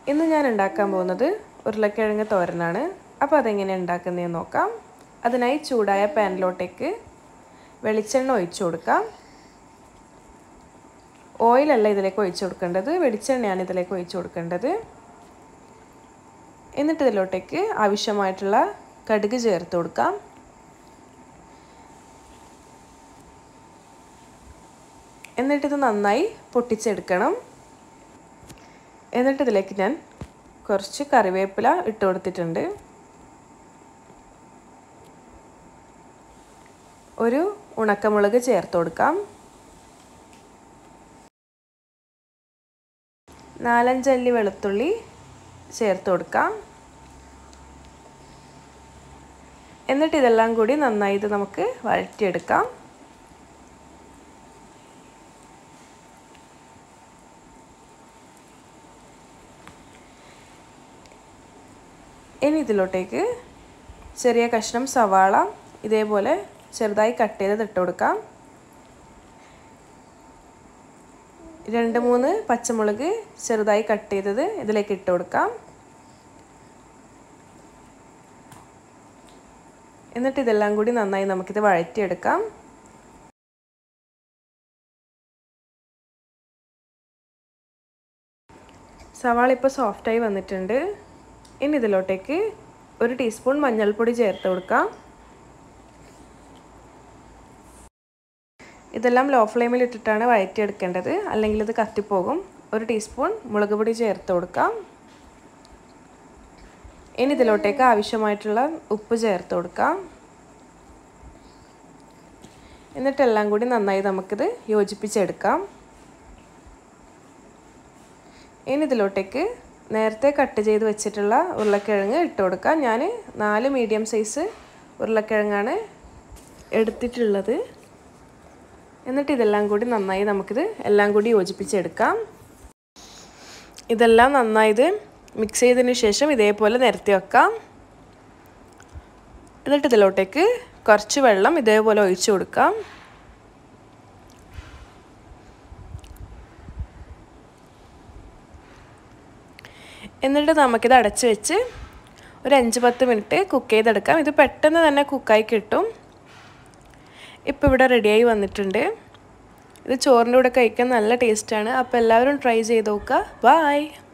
ഇന്ന് ഞാൻ ഉണ്ടാക്കാൻ പോകുന്നത് ഉരുളക്കിഴങ്ങ് തോരനാണ് അപ്പോൾ അതെങ്ങനെയാണ് ഉണ്ടാക്കുന്നതെന്ന് നോക്കാം അതിനായി ചൂടായ പാനിലോട്ടേക്ക് വെളിച്ചെണ്ണ ഒഴിച്ചു കൊടുക്കാം ഓയിലല്ല ഇതിലേക്ക് ഒഴിച്ചു കൊടുക്കേണ്ടത് വെളിച്ചെണ്ണയാണ് ഇതിലേക്ക് ഒഴിച്ചു കൊടുക്കേണ്ടത് എന്നിട്ട് ഇതിലോട്ടേക്ക് ആവശ്യമായിട്ടുള്ള കടുക് ചേർത്ത് കൊടുക്കാം എന്നിട്ടിത് നന്നായി പൊട്ടിച്ചെടുക്കണം എന്നിട്ട് ഇതിലേക്ക് ഞാൻ കുറച്ച് കറിവേപ്പില ഇട്ട് കൊടുത്തിട്ടുണ്ട് ഒരു ഉണക്കമുളക് ചേർത്ത് കൊടുക്കാം നാലഞ്ചല്ലി വെളുത്തുള്ളി ചേർത്ത് കൊടുക്കാം എന്നിട്ട് ഇതെല്ലാം കൂടി നന്നായി ഇത് നമുക്ക് വഴറ്റിയെടുക്കാം ഇനി ഇതിലോട്ടേക്ക് ചെറിയ കഷ്ണം സവാള ഇതേപോലെ ചെറുതായി കട്ട് ചെയ്ത് ഇട്ട് കൊടുക്കാം രണ്ട് മൂന്ന് പച്ചമുളക് ചെറുതായി കട്ട് ചെയ്തത് ഇതിലേക്ക് ഇട്ട് കൊടുക്കാം എന്നിട്ട് ഇതെല്ലാം കൂടി നന്നായി നമുക്കിത് വഴറ്റിയെടുക്കാം സവാള ഇപ്പോൾ സോഫ്റ്റായി വന്നിട്ടുണ്ട് ഇനി ഇതിലോട്ടേക്ക് ഒരു ടീസ്പൂൺ മഞ്ഞൾപ്പൊടി ചേർത്ത് കൊടുക്കാം ഇതെല്ലാം ലോ ഫ്ലെയിമിൽ ഇട്ടിട്ടാണ് വഴറ്റിയെടുക്കേണ്ടത് അല്ലെങ്കിൽ ഇത് കത്തിപ്പോകും ഒരു ടീസ്പൂൺ മുളക് പൊടി ചേർത്ത് കൊടുക്കാം ഇനി ഇതിലോട്ടേക്ക് ആവശ്യമായിട്ടുള്ള ഉപ്പ് ചേർത്ത് കൊടുക്കാം എന്നിട്ടെല്ലാം കൂടി നന്നായി നമുക്കിത് യോജിപ്പിച്ചെടുക്കാം ഇനി ഇതിലോട്ടേക്ക് നേരത്തെ കട്ട് ചെയ്ത് വെച്ചിട്ടുള്ള ഉരുളക്കിഴങ്ങ് ഇട്ട് കൊടുക്കാം ഞാൻ നാല് മീഡിയം സൈസ് ഉരുളക്കിഴങ്ങാണ് എടുത്തിട്ടുള്ളത് എന്നിട്ട് ഇതെല്ലാം കൂടി നന്നായി നമുക്കിത് എല്ലാം കൂടി യോജിപ്പിച്ചെടുക്കാം ഇതെല്ലാം നന്നായി ഇത് മിക്സ് ചെയ്തതിന് ശേഷം ഇതേപോലെ നിരത്തി വെക്കാം എന്നിട്ട് ഇതിലോട്ടേക്ക് കുറച്ച് വെള്ളം ഇതേപോലെ ഒഴിച്ചു കൊടുക്കാം എന്നിട്ട് നമുക്കിത് അടച്ച് വെച്ച് ഒരു അഞ്ച് പത്ത് മിനിറ്റ് കുക്ക് ചെയ്തെടുക്കാം ഇത് പെട്ടെന്ന് തന്നെ കുക്കായി കിട്ടും ഇപ്പോൾ ഇവിടെ റെഡിയായി വന്നിട്ടുണ്ട് ഇത് ചോറിൻ്റെ കൂടെ കഴിക്കാൻ നല്ല ടേസ്റ്റാണ് അപ്പോൾ എല്ലാവരും ട്രൈ ചെയ്ത് നോക്കുക ബായ്